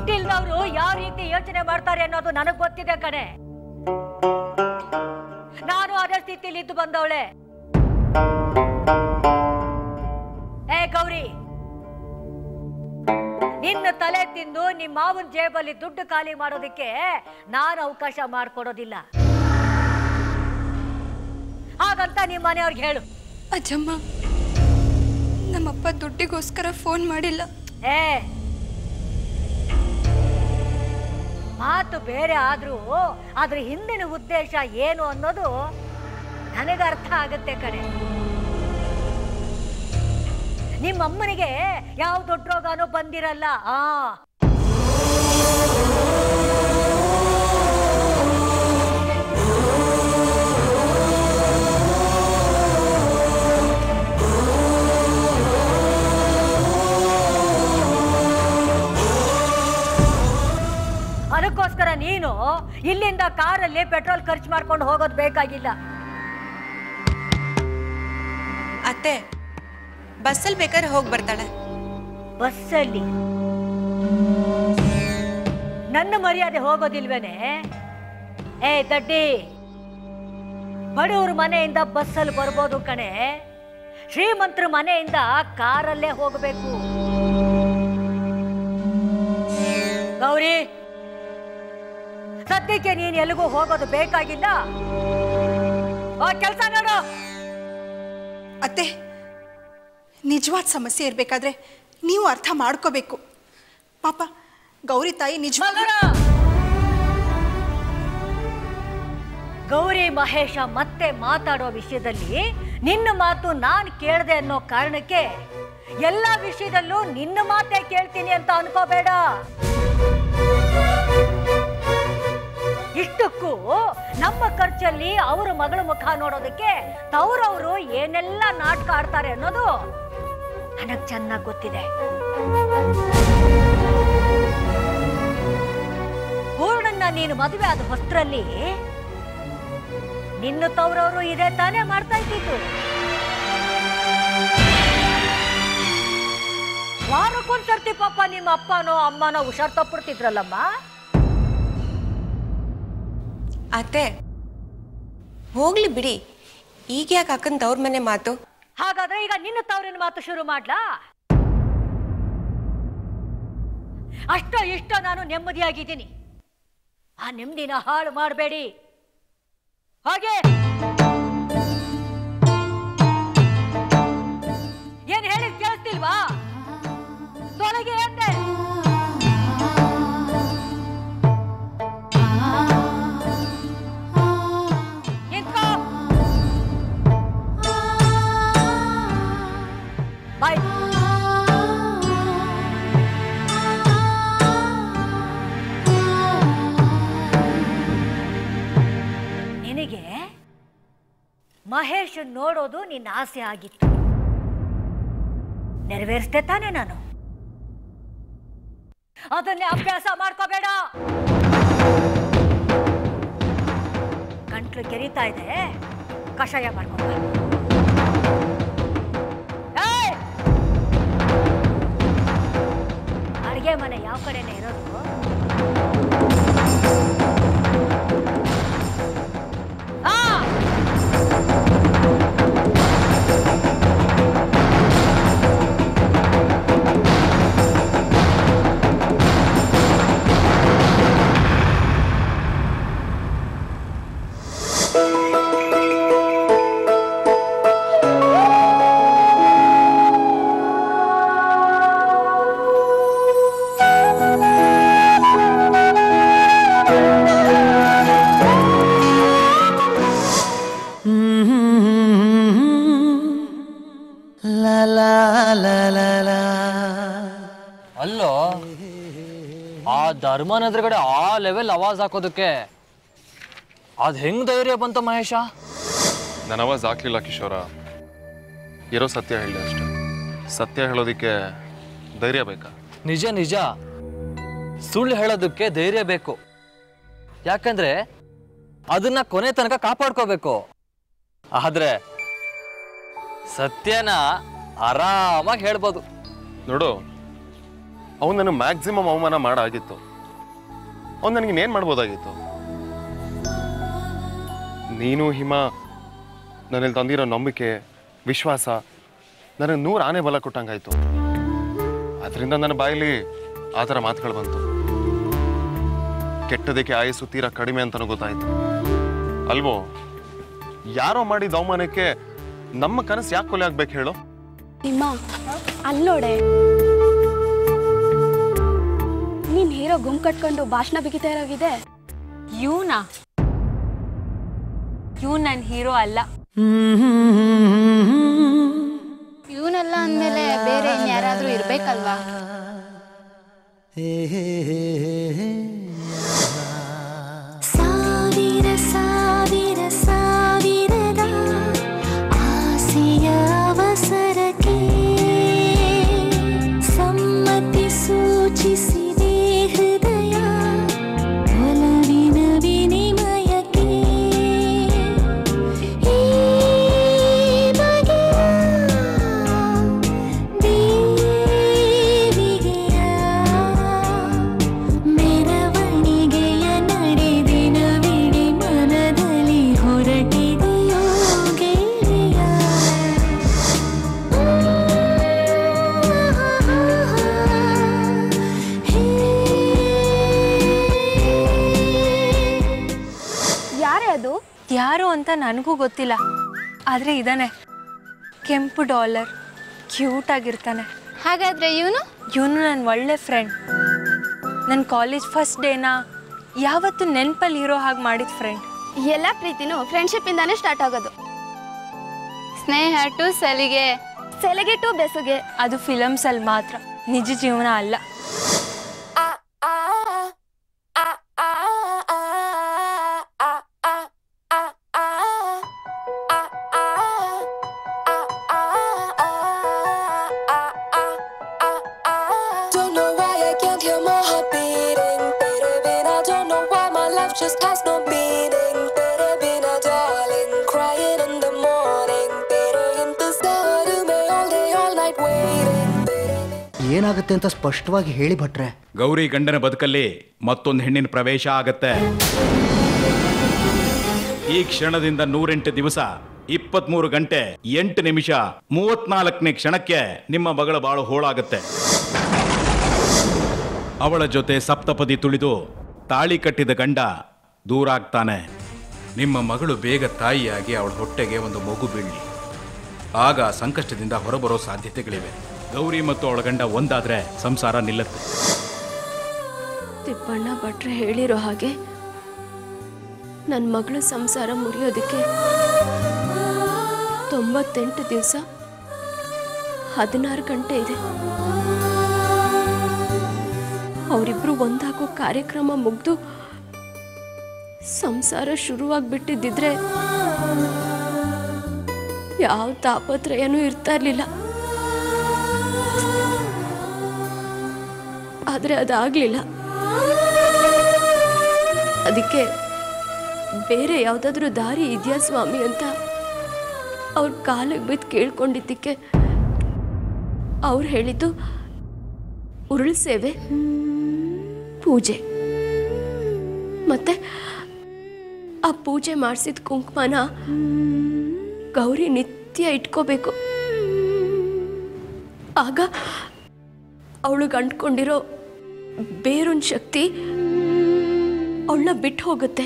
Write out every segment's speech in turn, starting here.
ದುಡ್ಡಿಲ್ದವ್ರು ಯಾವ ರೀತಿ ಯೋಚನೆ ಮಾಡ್ತಾರೆ ಅನ್ನೋದು ನನಗ್ ಗೊತ್ತಿದೆ ಕಣೆ ನಾನು ಅದೇ ಸ್ಥಿತಿಲಿ ಇದ್ದು ಬಂದವಳೆ ಏ ಗೌರಿ ನಿನ್ನ ತಲೆ ತಿಂದು ನಿಮ್ಮ ಮಾವನ ಜೇಬಲ್ಲಿ ದುಡ್ಡು ಖಾಲಿ ಮಾಡೋದಕ್ಕೆ ನಾನು ಅವಕಾಶ ಮಾಡ್ಕೊಡೋದಿಲ್ಲ ಹಾಗಂತ ನಿಮ್ಮ ಮನೆಯವ್ರಿಗೆ ಹೇಳು ಅಜ್ಜಮ್ಮ ನಮ್ಮಪ್ಪ ದುಡ್ಡಿಗೋಸ್ಕರ ಫೋನ್ ಮಾಡಿಲ್ಲ ಏ ಮಾತು ಬೇರೆ ಆದ್ರೂ ಅದ್ರ ಹಿಂದಿನ ಉದ್ದೇಶ ಏನು ಅನ್ನೋದು ನನಗೆ ಅರ್ಥ ಆಗುತ್ತೆ ಕಣೆ ನಿಮ್ಮಮ್ಮನಿಗೆ ಯಾವ ದೊಡ್ಡ ರೋಗನೂ ಬಂದಿರಲ್ಲ ಆ ಅದಕ್ಕೋಸ್ಕರ ನೀನು ಇಲ್ಲಿಂದ ಕಾರಲ್ಲಿ ಪೆಟ್ರೋಲ್ ಖರ್ಚು ಮಾಡ್ಕೊಂಡು ಹೋಗೋದು ಬೇಕಾಗಿಲ್ಲ ಅತ್ತೆ ಬಸ್ಸಲ್ಲಿ ಬೇಕಾದ್ರೆ ಹೋಗಿ ಬರ್ತಾಳೆ ಬಸ್ಸಲ್ಲಿ ನನ್ನ ಮರ್ಯಾದೆ ಹೋಗೋದಿಲ್ವೇನೆ ಏ ದಡ್ಡಿ ಬಡವ್ರ ಮನೆಯಿಂದ ಬಸ್ಸಲ್ಲಿ ಬರ್ಬೋದು ಕಣೆ ಶ್ರೀಮಂತರ ಮನೆಯಿಂದ ಕಾರಲ್ಲೇ ಹೋಗಬೇಕು ಗೌರಿ ಸದ್ಯಕ್ಕೆ ನೀನು ಎಲ್ಲಿಗೂ ಹೋಗೋದು ಬೇಕಾಗಿಲ್ಲ ಕೆಲಸ ನೋಡು ಅತ್ತೆ ನಿಜವಾದ ಸಮಸ್ಯೆ ಇರಬೇಕಾದ್ರೆ ನೀವು ಅರ್ಥ ಮಾಡ್ಕೋಬೇಕು ಪಾಪ ಗೌರಿ ತಾಯಿ ನಿಜವಾದ ಮಗನ! ಗೌರಿ ಮಹೇಶ ಮತ್ತೆ ಮಾತಾಡೋ ವಿಷಯದಲ್ಲಿ ನಿನ್ನ ಮಾತು ನಾನು ಕೇಳ್ದೆ ಅನ್ನೋ ಕಾರಣಕ್ಕೆ ಎಲ್ಲ ವಿಷಯದಲ್ಲೂ ನಿನ್ನ ಮಾತೇ ಕೇಳ್ತೀನಿ ಅಂತ ಅನ್ಕೋಬೇಡ ಇಷ್ಟಕ್ಕೂ ನಮ್ಮ ಖರ್ಚಲ್ಲಿ ಅವರ ಮಗಳ ಮುಖ ನೋಡೋದಕ್ಕೆ ತವ್ರವರು ಏನೆಲ್ಲ ನಾಟಕ ಆಡ್ತಾರೆ ಅನ್ನೋದು ನನಗ್ ಚೆನ್ನಾಗಿ ಗೊತ್ತಿದೆ ಪೂರ್ಣನ್ನ ನೀನು ಮದುವೆ ಆದ ಹೊಸ್ತ್ರಲ್ಲಿ ನಿನ್ನ ತವ್ರವರು ಇದೇ ತಾನೇ ಮಾಡ್ತಾ ಇದ್ದಿದ್ದು ವಾರಕ್ಕೊಂದ್ಸರ್ತಿ ಪಾಪ ನಿಮ್ಮ ಅಪ್ಪನೋ ಅಮ್ಮನೋ ಹುಷಾರ್ ತಪ್ಪಿಡ್ತಿದ್ರಲ್ಲಮ್ಮ ಅತ್ತೆ ಹೋಗ್ಲಿ ಬಿಡಿ ಈಗ ಯಾಕೆ ಅಕ್ಕನ ತವ್ರ ಮನೆ ಮಾತು ಹಾಗಾದ್ರೆ ಈಗ ನಿನ್ನ ತವರಿನ ಮಾತು ಶುರು ಮಾಡ್ಲಾ ಅಷ್ಟೋ ಇಷ್ಟೋ ನಾನು ನೆಮ್ಮದಿಯಾಗಿದ್ದೀನಿ ಆ ನೆಮ್ಮದಿನ ಹಾಳು ಮಾಡಬೇಡಿ ಹಾಗೆ ಏನ್ ಹೇಳಿದ್ ಕೇಳಿಸ್ತಿಲ್ವಾ ತೊಲಗೆ ಅಂದೆ ನಿಂತ್ಕೋ ಬಾಯ್ ನಿನಗೆ ಮಹೇಶ್ ನೋಡೋದು ನಿನ್ನ ಆಸೆ ಆಗಿತ್ತು ನೆರವೇರಿಸ್ದೆ ತಾನೆ ನಾನು ಅದನ್ನೇ ಅಭ್ಯಾಸ ಮಾಡ್ಕೋಬೇಡ ಗಂಟ್ಲು ಕೆರಿತಾ ಇದೆ ಕಷಾಯ ಮಾಡ್ಕೋ ಏಯ್! ಅಡಿಗೆ ಮನೆ ಯಾವ ಕಡೆನೇ ಇರೋದು ಆ! ಅಲ್ಲೋ ಆ ಧರ್ಮನ ಎದುರುಗಡೆ ಆ ಲೆವೆಲ್ ಅವಾಜ್ ಹಾಕೋದಕ್ಕೆ ಅದ್ ಹೆಂಗ್ ಧೈರ್ಯ ಬಂತ ಮಹೇಶ ನಾನು ಅವಾಜ್ ಹಾಕ್ಲಿಲ್ಲ ಕಿಶೋರ ಇರೋ ಸತ್ಯ ಹೇಳಿ ಅಷ್ಟೆ ಸತ್ಯ ಹೇಳೋದಕ್ಕೆ ಧೈರ್ಯ ಬೇಕಾ ನಿಜ ನಿಜ ಸುಳ್ಳು ಹೇಳೋದಕ್ಕೆ ಧೈರ್ಯ ಬೇಕು ಯಾಕಂದ್ರೆ ಅದನ್ನ ಕೊನೆ ತನಕ ಕಾಪಾಡ್ಕೋಬೇಕು ಆದ್ರೆ ಸತ್ಯನ ಆರಾಮಾಗಿ ಹೇಳ್ಬೋದು ನೋಡು ಅವ್ನು ನನಗೆ ಮ್ಯಾಕ್ಸಿಮಮ್ ಅವಮಾನ ಮಾಡಾಗಿತ್ತು ಅವ್ನು ನನಗೆ ಇನ್ನೇನು ಮಾಡ್ಬೋದಾಗಿತ್ತು ನೀನು ಹಿಮ ನನ್ನಲ್ಲಿ ತಂದಿರೋ ನಂಬಿಕೆ ವಿಶ್ವಾಸ ನನಗೆ ನೂರು ಆನೆ ಬಲ ಕೊಟ್ಟಂಗಾಯ್ತು ಅದರಿಂದ ನನ್ನ ಬಾಯಲ್ಲಿ ಆ ಥರ ಮಾತುಗಳು ಬಂತು ಕೆಟ್ಟದಕ್ಕೆ ಆಯಸ್ಸು ತೀರಾ ಕಡಿಮೆ ಅಂತಲೂ ಗೊತ್ತಾಯ್ತು ಅಲ್ವೋ ಯಾರೋ ಮಾಡಿದ ಅವಮಾನಕ್ಕೆ ನಮ್ಮ ಕನಸು ಯಾಕೆ ಕೊಲೆ ಆಗ್ಬೇಕು ಹೇಳು ನಿಮ್ಮ ಅಲ್ಲೋಡೆ ನೀನ್ ಹೀರೋ ಗುಮ್ ಕಟ್ಕೊಂಡು ಭಾಷಣ ಬಿಗಿತಾ ಇರೋಗಿದೆ ಇವನಾ ಇವ್ ನನ್ನ ಹೀರೋ ಅಲ್ಲ ಇವನೆಲ್ಲ ಅಂದಮೇಲೆ ಬೇರೆ ಇನ್ಯಾರಾದ್ರೂ ಇರ್ಬೇಕಲ್ವಾ ಸಾವಿರ ಸಾವಿರ ಸಾವಿರದ ಆಸೆಯ ಅವಸರಕ್ಕೆ ಸಮ್ಮತಿ ಸೂಚಿಸಿದೆ ಹೃದಯ ಒಲವಿನ ವಿನಿಮಯಕ್ಕೆ ಈ ಬಗೆಯ ದೇವಿಗೆಯ ಮೆರವಣಿಗೆಯ ನಡೆದಿನವಿಡಿ ಮನದಲ್ಲಿ ಹೊರಟಿದೆಯೋ ಗೆಳೆಯ ಯಾರೇ ಅದು ಯಾರು ಅಂತ ನನಗೂ ಗೊತ್ತಿಲ್ಲ ಆದರೆ ಇದಾನೆ ಕೆಂಪು ಡಾಲರ್ ಕ್ಯೂಟ್ ಆಗಿರ್ತಾನೆ ಹಾಗಾದ್ರೆ ಇವನು ಇವನು ನನ್ನ ಒಳ್ಳೆ ಫ್ರೆಂಡ್ ನನ್ನ ಕಾಲೇಜ್ ಫಸ್ಟ್ ಡೇನ ಯಾವತ್ತು ನೆನಪಲ್ಲಿ ಇರೋ ಹಾಗೆ ಮಾಡಿದ ಫ್ರೆಂಡ್ ಎಲ್ಲ ಪ್ರೀತಿನೂ ಫ್ರೆಂಡ್ಶಿಪ್ ಇಂದಾನೇ ಸ್ಟಾರ್ಟ್ ಆಗೋದು ಸ್ನೇಹ ಟು ಸಲಿಗೆ ಸಲಿಗೆ ಟು ಬೆಸುಗೆ ಅದು ಫಿಲಮ್ಸಲ್ಲಿ ಮಾತ್ರ ನಿಜ ಜೀವನ ಅಲ್ಲ Don't know why I can't hear my heart beating. Tere bina, don't know why my life just has no meaning. Tere bina, darling, crying in the morning. Tere intezar mein all day, all night waiting. Tere ಏನಾಗುತ್ತೆ ಅಂತ ಸ್ಪಷ್ಟವಾಗಿ ಹೇಳಿ ಭಟ್ರೆ ಗೌರಿ ಗಂಡನ ಬದುಕಲ್ಲಿ ಮತ್ತೊಂದು ಹೆಣ್ಣಿನ ಪ್ರವೇಶ ಆಗತ್ತೆ ಈ ಕ್ಷಣದಿಂದ ನೂರೆಂಟು ದಿವಸ ಇಪ್ಪತ್ಮೂರು ಗಂಟೆ ಎಂಟು ನಿಮಿಷ ಮೂವತ್ನಾಲ್ಕನೇ ಕ್ಷಣಕ್ಕೆ ನಿಮ್ಮ ಮಗಳ ಬಾಳು ಹೋಳಾಗತ್ತೆ ಅವಳ ಜೊತೆ ಸಪ್ತಪದಿ ತುಳಿದು ತಾಳಿ ಕಟ್ಟಿದ ಗಂಡ ದೂರ ಆಗ್ತಾನೆ ನಿಮ್ಮ ಮಗಳು ಬೇಗ ತಾಯಿಯಾಗಿ ಅವಳ ಹೊಟ್ಟೆಗೆ ಒಂದು ಮಗು ಬೀಳಲಿ ಆಗ ಆ ಸಂಕಷ್ಟದಿಂದ ಹೊರಬರೋ ಸಾಧ್ಯತೆಗಳಿವೆ ಗೌರಿ ಮತ್ತು ಅವಳ ಗಂಡ ಒಂದಾದ್ರೆ ಸಂಸಾರ ನಿಲ್ಲತ್ತೆ ತಿಪ್ಪಣ್ಣ ಭಟ್ರೆ ಹೇಳಿರೋ ಹಾಗೆ ನನ್ನ ಮಗಳ ಸಂಸಾರ ಮುರಿಯೋದಕ್ಕೆ ತೊಂಬತ್ತೆಂಟು ದಿವಸ ಹದಿನಾರು ಗಂಟೆ ಇದೆ ಅವರಿಬ್ರು ಒಂದಾಗೋ ಕಾರ್ಯಕ್ರಮ ಮುಗ್ದು ಸಂಸಾರ ಶುರುವಾಗ್ಬಿಟ್ಟಿದ್ದಿದ್ರೆ ಯಾವ ತಾಪತ್ರಯನೂ ಇರ್ತಾ ಇರ್ಲಿಲ್ಲ ಆದರೆ ಅದಾಗಲಿಲ್ಲ ಅದಕ್ಕೆ ಬೇರೆ ಯಾವುದಾದ್ರೂ ದಾರಿ ಇದೆಯಾ ಸ್ವಾಮಿ ಅಂತ ಅವ್ರ ಕಾಲಿಗೆ ಬಿದ್ದು ಕೇಳ್ಕೊಂಡಿದ್ದಕ್ಕೆ ಅವ್ರು ಹೇಳಿದ್ದು ಉರುಳು ಸೇವೆ ಪೂಜೆ ಮತ್ತೆ ಆ ಪೂಜೆ ಮಾಡಿಸಿದ ಕುಂಕುಮನ ಗೌರಿ ನಿತ್ಯ ಇಟ್ಕೋಬೇಕು ಆಗ ಅವಳಿಗೆ ಅಂಟ್ಕೊಂಡಿರೋ ಬೇರೊಂದು ಶಕ್ತಿ ಅವಳನ್ನ ಬಿಟ್ಟು ಹೋಗುತ್ತೆ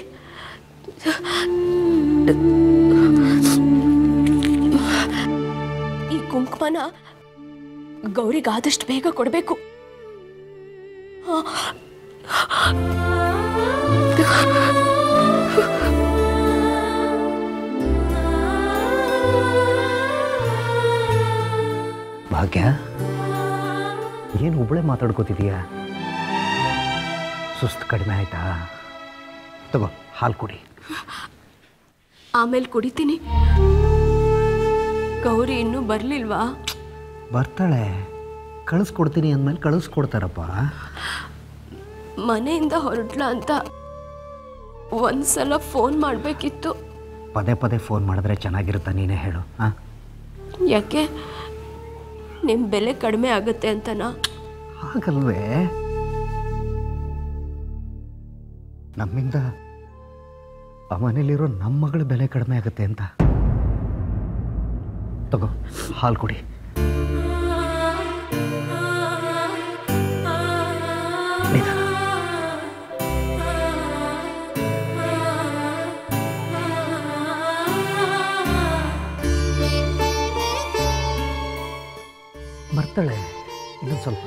ಈ ಕುಂಕುಮನ ಗೌರಿಗೆ ಆದಷ್ಟು ಬೇಗ ಕೊಡಬೇಕು ಭಾಗ್ಯ ಏನು ಒಬ್ಬಳೆ ಮಾತಾಡ್ಕೋತಿದೀಯಾ ಸುಸ್ತು ಕಡಿಮೆ ಆಯ್ತಾ ತಗೋ ಹಾಲು ಕುಡಿ ಆಮೇಲೆ ಕುಡಿತೀನಿ ಗೌರಿ ಇನ್ನೂ ಬರಲಿಲ್ವಾ ಬರ್ತಾಳೆ ಕಳಿಸ್ಕೊಡ್ತೀನಿ ಅಂದಮೇಲೆ ಕಳಿಸ್ಕೊಡ್ತಾರಪ್ಪ ಮನೆಯಿಂದ ಹೊರಡ್ಲ ಅಂತ ಒಂದ್ಸಲ ಫೋನ್ ಮಾಡಬೇಕಿತ್ತು ಪದೇ ಪದೇ ಫೋನ್ ಮಾಡಿದ್ರೆ ಚೆನ್ನಾಗಿರುತ್ತಾ ನೀನೇ ಹೇಳು ಹಾಂ ಯಾಕೆ ನಿಮ್ಮ ಬೆಲೆ ಕಡಿಮೆ ಆಗುತ್ತೆ ಅಂತನಾ ಹಾಗಲ್ವೇ ನಮ್ಮಿಂದ ಆ ಮನೇಲಿರೋ ನಮ್ಮ ಮಗಳ ಬೆಲೆ ಕಡಿಮೆ ಆಗುತ್ತೆ ಅಂತ ತಗೋ ಹಾಲು ಕುಡಿ ನಿಧಾನ. ಬರ್ತಾಳೆ ಇನ್ನೊಂದು ಸ್ವಲ್ಪ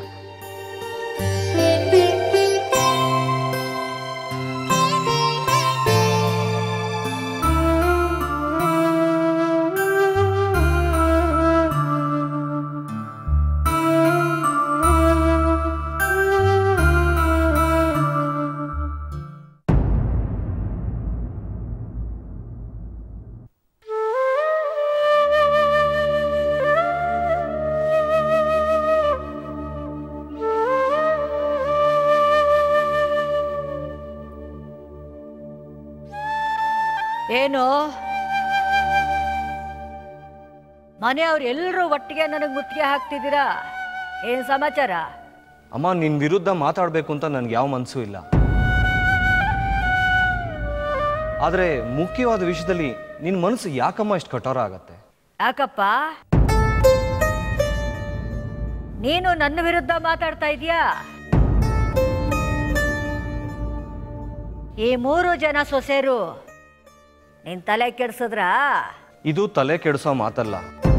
ಏನು ಮನೆಯವ್ರು ಎಲ್ಲರೂ ಒಟ್ಟಿಗೆ ನನಗೆ ಮುತ್ತಿಗೆ ಹಾಕ್ತಿದ್ದೀರಾ ಏನು ಸಮಾಚಾರ ಅಮ್ಮ ನಿನ್ನ ವಿರುದ್ಧ ಮಾತಾಡಬೇಕು ಅಂತ ನನಗೆ ಯಾವ ಮನಸ್ಸು ಇಲ್ಲ ಆದರೆ ಮುಖ್ಯವಾದ ವಿಷಯದಲ್ಲಿ ನಿನ್ನ ಮನಸ್ಸು ಯಾಕಮ್ಮ ಇಷ್ಟು ಕಠೋರ ಆಗತ್ತೆ ಯಾಕಪ್ಪ ನೀನು ನನ್ನ ವಿರುದ್ಧ ಮಾತಾಡ್ತಾ ಇದೀಯಾ ಈ ಮೂರು ಜನ ಸೊಸೆರು ನಿನ್ ತಲೆ ಕೆಡ್ಸಿದ್ರಾ ಇದು ತಲೆ ಕೆಡಿಸೋ ಮಾತಲ್ಲ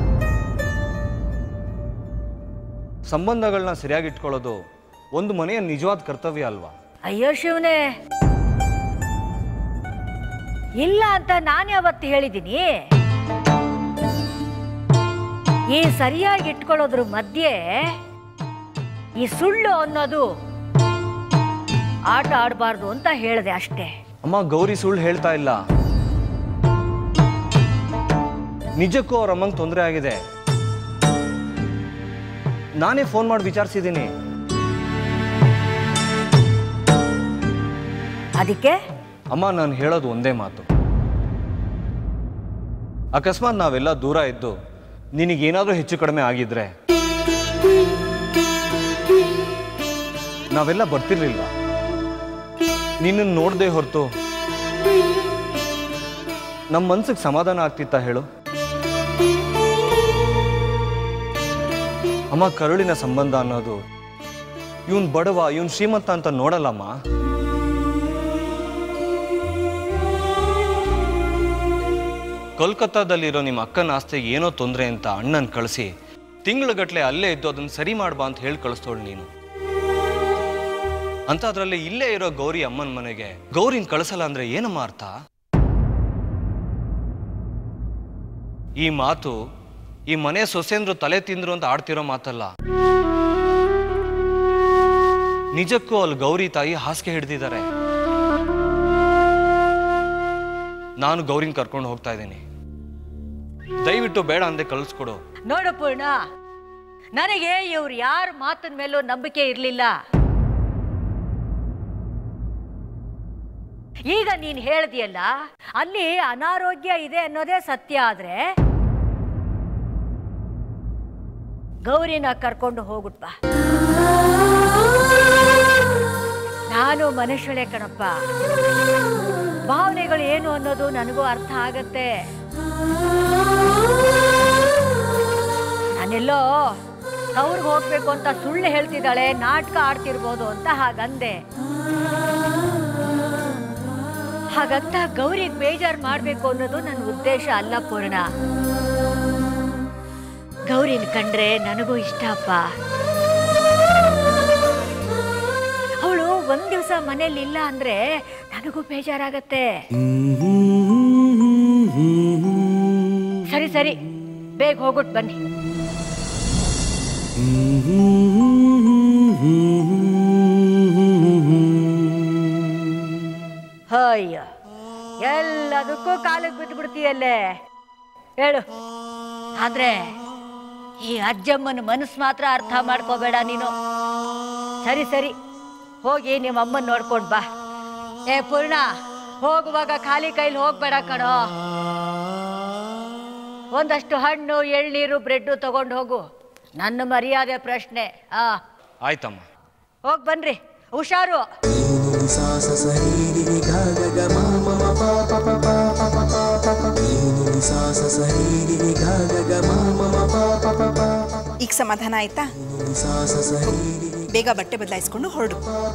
ಸಂಬಂಧಗಳನ್ನ ಸರಿಯಾಗಿ ಇಟ್ಕೊಳ್ಳೋದು ಒಂದು ಮನೆಯ ನಿಜವಾದ ಕರ್ತವ್ಯ ಅಲ್ವಾ ಅಯ್ಯೋ ಶಿವನೇ ಇಲ್ಲ ಅಂತ ನಾನು ಯಾವತ್ತು ಹೇಳಿದ್ದೀನಿ ಈ ಸರಿಯಾಗಿ ಇಟ್ಕೊಳ್ಳೋದ್ರ ಮಧ್ಯೆ ಈ ಸುಳ್ಳು ಅನ್ನೋದು ಆಟ ಆಡಬಾರ್ದು ಅಂತ ಹೇಳಿದೆ ಅಷ್ಟೇ ಅಮ್ಮ ಗೌರಿ ಸುಳ್ಳು ಹೇಳ್ತಾ ಇಲ್ಲ ನಿಜಕ್ಕೂ ಅವ್ರ ಅಮ್ಮಂಗೆ ತೊಂದರೆ ಆಗಿದೆ ನಾನೇ ಫೋನ್ ಮಾಡಿ ವಿಚಾರಿಸಿದ್ದೀನಿ ಅದಕ್ಕೆ ಅಮ್ಮ ನಾನು ಹೇಳೋದು ಒಂದೇ ಮಾತು ಅಕಸ್ಮಾತ್ ನಾವೆಲ್ಲ ದೂರ ಇದ್ದು ನಿನಗೇನಾದರೂ ಹೆಚ್ಚು ಕಡಿಮೆ ಆಗಿದ್ರೆ ನಾವೆಲ್ಲ ಬರ್ತಿರ್ಲಿಲ್ವಾ ನಿನ್ನನ್ನು ನೋಡದೆ ಹೊರತು ನಮ್ಮ ಮನ್ಸಿಗೆ ಸಮಾಧಾನ ಆಗ್ತಿತ್ತ ಹೇಳು ಅಮ್ಮ ಕರುಳಿನ ಸಂಬಂಧ ಅನ್ನೋದು ಇವನ್ ಬಡವ ಇವನ್ ಶ್ರೀಮಂತ ಅಂತ ನೋಡಲ್ಲಮ್ಮ ಕೋಲ್ಕತ್ತಾದಲ್ಲಿರೋ ನಿಮ್ಮ ಅಕ್ಕನ ಆಸ್ತಿಗೆ ಏನೋ ತೊಂದರೆ ಅಂತ ಅಣ್ಣನ ಕಳಿಸಿ ತಿಂಗಳಗಟ್ಲೆ ಅಲ್ಲೇ ಇದ್ದು ಅದನ್ನ ಸರಿ ಮಾಡ್ಬಾ ಅಂತ ಹೇಳಿ ಕಳಿಸ್ತೋಳು ನೀನು ಅಂತ ಅದ್ರಲ್ಲಿ ಇಲ್ಲೇ ಇರೋ ಗೌರಿ ಅಮ್ಮನ ಮನೆಗೆ ಗೌರಿನ ಕಳಿಸಲ್ಲ ಅಂದ್ರೆ ಏನಮ್ಮ ಅರ್ಥ ಈ ಮಾತು ಈ ಮನೆ ಸೊಸೆಂದ್ರು ತಲೆ ತಿಂದ್ರು ಅಂತ ಆಡ್ತಿರೋ ಮಾತಲ್ಲ ನಿಜಕ್ಕೂ ಅಲ್ಲಿ ಗೌರಿ ತಾಯಿ ಹಾಸಿಗೆ ಹಿಡ್ದಿದ್ದಾರೆ ನಾನು ಗೌರಿನ ಕರ್ಕೊಂಡು ಹೋಗ್ತಾ ಇದ್ದೀನಿ ದಯವಿಟ್ಟು ಬೇಡ ಅಂದೆ ಕಳಿಸ್ಕೊಡು ನೋಡು ಪೂರ್ಣ ನನಗೆ ಇವ್ರು ಯಾರ ಮಾತಿನ ಮೇಲೂ ನಂಬಿಕೆ ಇರಲಿಲ್ಲ ಈಗ ನೀನು ಹೇಳ್ದಿಯಲ್ಲ ಅಲ್ಲಿ ಅನಾರೋಗ್ಯ ಇದೆ ಅನ್ನೋದೇ ಸತ್ಯ ಆದ್ರೆ ಗೌರಿನ ಕರ್ಕೊಂಡು ಹೋಗುಟ್ ಬಾ ನಾನು ಮನುಷ್ಯಳೆ ಕಣಪ್ಪ ಭಾವನೆಗಳು ಏನು ಅನ್ನೋದು ನನಗೂ ಅರ್ಥ ಆಗತ್ತೆ ನಾನೆಲ್ಲೋ ಅವ್ರಿಗೆ ಹೋಗ್ಬೇಕು ಅಂತ ಸುಳ್ಳು ಹೇಳ್ತಿದ್ದಾಳೆ ನಾಟಕ ಆಡ್ತಿರ್ಬೋದು ಅಂತ ಹಾಗಂದೆ ಹಾಗಂತ ಗೌರಿಗೆ ಬೇಜಾರು ಮಾಡಬೇಕು ಅನ್ನೋದು ನನ್ನ ಉದ್ದೇಶ ಅಲ್ಲ ಪೂರ್ಣ ಗೌರಿನ ಕಂಡ್ರೆ ನನಗೂ ಇಷ್ಟಪ್ಪ ಅವಳು ಒಂದ್ ದಿವಸ ಮನೇಲಿ ಇಲ್ಲ ಅಂದ್ರೆ ನನಗೂ ಬೇಜಾರಾಗತ್ತೆ ಸರಿ ಸರಿ ಬೇಗ ಹೋಗ್ಬಿಟ್ಟು ಬನ್ನಿ ಅಯ್ಯ ಎಲ್ಲದಕ್ಕೂ ಕಾಲಿಗೆ ಬಿದ್ದು ಬಿಡ್ತೀಯಲ್ಲೇ ಹೇಳು ಆದ್ರೆ ಈ ಅಜ್ಜಮ್ಮನ ಮನಸ್ಸು ಮಾತ್ರ ಅರ್ಥ ಮಾಡ್ಕೋಬೇಡ ನೀನು ಸರಿ ಸರಿ ಹೋಗಿ ನಿಮ್ಮ ಅಮ್ಮನ ನೋಡ್ಕೊಂಡು ಬಾ ಏ ಪೂರ್ಣ ಹೋಗುವಾಗ ಖಾಲಿ ಕೈಲಿ ಹೋಗ್ಬೇಡ ಕಣೋ ಒಂದಷ್ಟು ಹಣ್ಣು ಎಳ್ನೀರು ಬ್ರೆಡ್ಡು ತಗೊಂಡು ಹೋಗು ನನ್ನ ಮರ್ಯಾದೆ ಪ್ರಶ್ನೆ ಆ ಆಯ್ತಮ್ಮ ಹೋಗಿ ಬನ್ರಿ ಹುಷಾರು ಈಗ ಸಮಾಧಾನ ಆಯ್ತಾ ಬೇಗ ಬಟ್ಟೆ ಬದಲಾಯಿಸ್ಕೊಂಡು ಹೊರಡು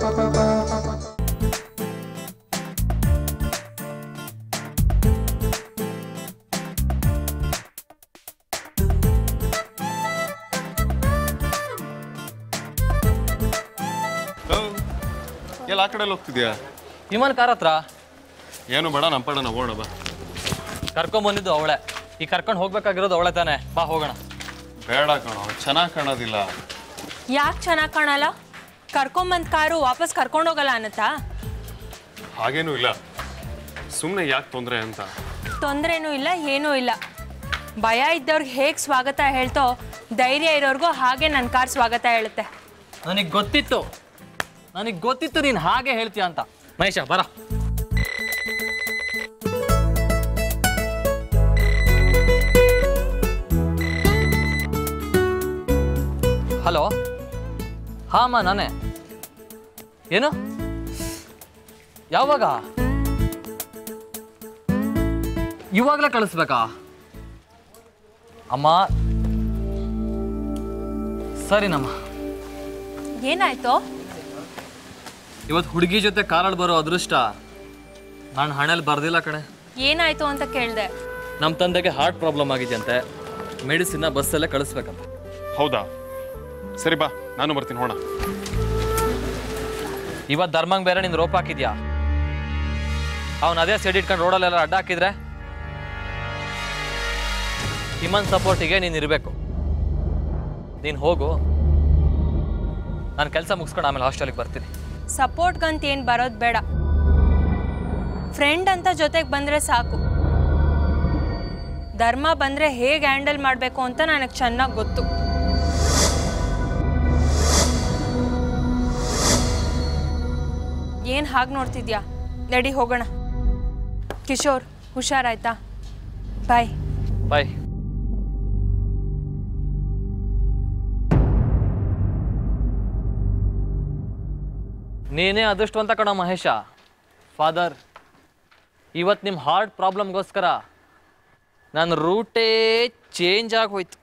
ಎಲ್ಲ ಆ ಕಡೆ ಹೋಗ್ತಿದ್ಯಾ ವಿಮಾನ ಕಾರ್ ಹತ್ರ ಏನು ಬೇಡ ನಮ್ಮ ಪಡ ನಾವು ಹೋಗೋಣ ಬಾ ಕರ್ಕೊಂಡ್ ಬಂದಿದ್ದು ಅವಳೆ ಈ ಕರ್ಕೊಂಡು ಹೋಗ್ಬೇಕಾಗಿರೋದು ಅವಳೆ ತಾನೆ ಬಾ ಹೋಗೋಣ ಬೇಡ ಕಣೋ ಚೆನ್ನಾಗಿ ಕಾಣೋದಿಲ್ಲ ಯಾಕೆ ಚೆನ್ನಾಗಿ ಕಾಣಲ್ಲ ಕರ್ಕೊಂಬಂದ್ ಕಾರು ವಾಪಸ್ ಕರ್ಕೊಂಡೋಗಲ್ಲ ಅನ್ನತ್ತಾ ಹಾಗೇನೂ ಇಲ್ಲ ಸುಮ್ಮನೆ ಯಾಕೆ ತೊಂದರೆ ಅಂತ ತೊಂದ್ರೆನೂ ಇಲ್ಲ ಏನೂ ಇಲ್ಲ ಭಯ ಇದ್ದವ್ರಿಗೆ ಹೇಗೆ ಸ್ವಾಗತ ಹೇಳ್ತೋ ಧೈರ್ಯ ಇರೋರ್ಗೂ ಹಾಗೆ ನನ್ನ ಕಾರ್ ಸ್ವಾಗತ ಹೇಳುತ್ತೆ ನನಗೆ ಗೊತ್ತಿತ್ತು ನನಗೆ ಗೊತ್ತಿತ್ತು ನೀನು ಹಾಗೆ ಹೇಳ್ತೀಯ ಅಂತ ಮಹೇಶ ಬರ ಹಲೋ ಹಾ ಅಮ್ಮ ನಾನೇ ಏನು ಯಾವಾಗ ಇವಾಗಲೇ ಕಳಿಸ್ಬೇಕಾ ಅಮ್ಮ ಸರಿನಮ್ಮ ಏನಾಯ್ತು ಇವತ್ತು ಹುಡುಗಿ ಜೊತೆ ಕಾರಲ್ಲಿ ಬರೋ ಅದೃಷ್ಟ ನಾನು ಹಣೆಯಲ್ಲಿ ಬರ್ದಿಲ್ಲ ಕಣೆ ಏನಾಯ್ತು ಅಂತ ಕೇಳಿದೆ ನಮ್ಮ ತಂದೆಗೆ ಹಾರ್ಟ್ ಪ್ರಾಬ್ಲಮ್ ಆಗಿದೆಯಂತೆ ಮೆಡಿಸಿನ್ನ ಬಸ್ಸಲ್ಲೇ ಕಳಿಸ್ಬೇಕಂತ ಹೌದಾ ಸರಿ ಬಾ ನಾನು ಬರ್ತೀನಿ ಹೋಣ ಇವತ್ತು ಧರ್ಮಂಗ್ ಬೇರೆ ನೀನು ರೋಪ್ ಹಾಕಿದ್ಯಾ ಅವನು ಅದೇ ಸೈಡ್ ಇಟ್ಕೊಂಡು ರೋಡಲ್ಲೆಲ್ಲ ಅಡ್ಡ ಹಾಕಿದ್ರೆ ಹಿಮನ್ ಸಪೋರ್ಟಿಗೆ ನೀನು ಇರಬೇಕು ನೀನು ಹೋಗು ನಾನು ಕೆಲಸ ಮುಗಿಸ್ಕೊಂಡು ಆಮೇಲೆ ಹಾಸ್ಟೆಲಿಗೆ ಬರ್ತೀನಿ ಸಪೋರ್ಟ್ಗಂತ ಏನು ಬರೋದು ಬೇಡ ಫ್ರೆಂಡ್ ಅಂತ ಜೊತೆಗೆ ಬಂದರೆ ಸಾಕು ಧರ್ಮ ಬಂದರೆ ಹೇಗೆ ಹ್ಯಾಂಡಲ್ ಮಾಡಬೇಕು ಅಂತ ನನಗೆ ಚೆನ್ನಾಗಿ ಗೊತ್ತು ಏನು ಹಾಗೆ ನೋಡ್ತಿದ್ಯಾ ನಡಿ ಹೋಗೋಣ ಕಿಶೋರ್ ಹುಷಾರಾಯ್ತಾ ಬಾಯ್ ಬಾಯ್ ನೀನೇ ಅದೃಷ್ಟವಂತ ಕಣ ಮಹೇಶ ಫಾದರ್ ಇವತ್ತು ನಿಮ್ಮ ಹಾರ್ಟ್ ಪ್ರಾಬ್ಲಮ್ಗೋಸ್ಕರ ನನ್ನ ರೂಟೇ ಚೇಂಜ್ ಆಗೋಯ್ತು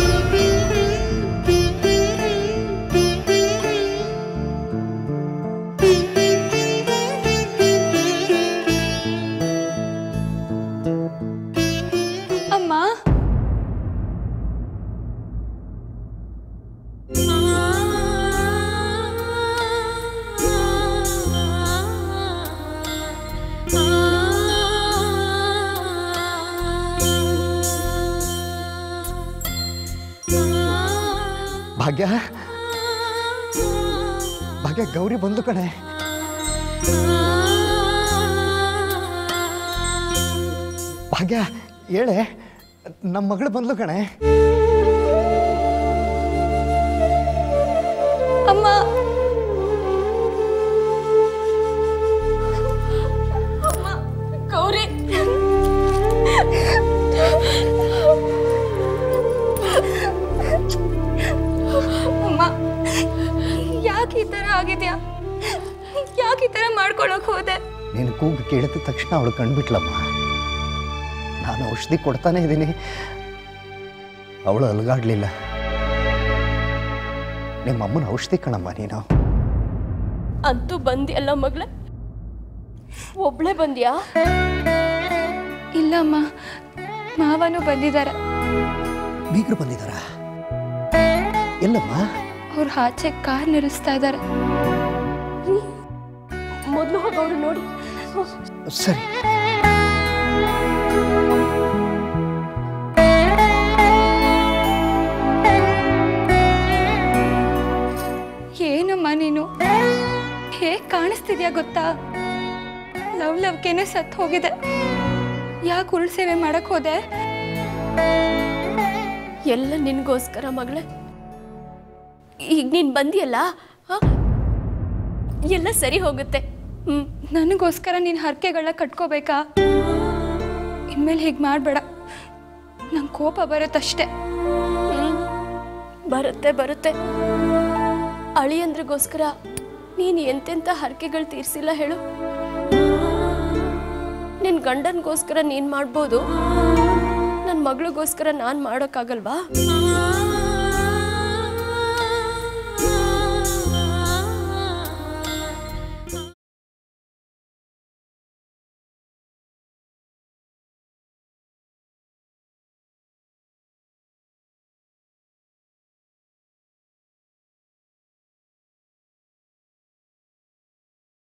ಅಮ್ಮ ಭಾಗ್ಯ ಭಾಗ್ಯ ಗೌರಿ ಬಂದು ಕಣೆ ಭಾಗ್ಯ ಹೇಳೆ ನಮ್ಮ ಮಗಳು ಬಂದ್ಲು ಕಣೆ ಅಮ್ಮ ಅಮ್ಮ ಗೌರಿ ಅಮ್ಮ ಯಾಕೆ ಈ ಥರ ಆಗಿದ್ಯಾ ಯಾಕೆ ಈ ಥರ ಮಾಡ್ಕೊಳಕ್ ಹೋದೆ ನೀನು ಕೂಗು ಕೇಳಿದ ತಕ್ಷಣ ಅವಳು ಕಂಡ್ಬಿಟ್ಲಮ್ಮ ನಾನು ಔಷಧಿ ಕೊಡ್ತಾನೆ ಇದ್ದೀನಿ ಅವಳು ಅಲ್ಗಾಡ್ಲಿಲ್ಲ ನಿಮ್ಮ ಅಮ್ಮನ ಔಷಧಿ ಕಣಮ್ಮ ನೀನು ಅಂತೂ ಬಂದ್ಯಲ್ಲ ಮಗಳೇ ಒಬ್ಳೆ ಬಂದ್ಯಾ ಇಲ್ಲಮ್ಮ ಮಾವನು ಬಂದಿದ್ದಾರೆ ಬೀಗರು ಬಂದಿದ್ದಾರ ಎಲ್ಲಮ್ಮ ಅವ್ರು ಆಚೆ ಕಾರ್ ನಿಲ್ಲಿಸ್ತಾ ಇದ್ದಾರೆ ಮೊದಲು ಹೋಗಿ ಅವ್ರು ನೋಡಿ ಸರಿ ಏನಮ್ಮ ನೀನು ಹೇಗ್ ಕಾಣಿಸ್ತಿದ್ಯಾ ಗೊತ್ತಾ ಲವ್ ಲವ್ಕೆನೆ ಸತ್ ಹೋಗಿದೆ ಯಾಕೆ ಉರುಳು ಸೇವೆ ಮಾಡಕ್ ಹೋದೆ ಎಲ್ಲ ನಿನ್ಗೋಸ್ಕರ ಮಗಳೇ ಈಗ ನೀನ್ ಬಂದಿಯಲ್ಲ ಆ? ಎಲ್ಲ ಸರಿ ಹೋಗುತ್ತೆ ಹ್ಮ್ ನನಗೋಸ್ಕರ ನೀನು ಹರಕೆಗಳನ್ನ ಕಟ್ಕೋಬೇಕಾ ಇನ್ಮೇಲೆ ಹೀಗೆ ಮಾಡಬೇಡ ನಂಗೆ ಕೋಪ ಬರುತ್ತಷ್ಟೇ ಹ್ಮ್. ಬರುತ್ತೆ ಬರುತ್ತೆ ಅಳಿಯಂದ್ರಿಗೋಸ್ಕರ ನೀನು ಎಂತೆಂಥ ಹರಕೆಗಳು ತೀರ್ಸಿಲ್ಲ ಹೇಳು ನಿನ್ನ ಗಂಡನಿಗೋಸ್ಕರ ನೀನು ಮಾಡ್ಬೋದು ನನ್ನ ಮಗಳಿಗೋಸ್ಕರ ನಾನು ಮಾಡೋಕ್ಕಾಗಲ್ವಾ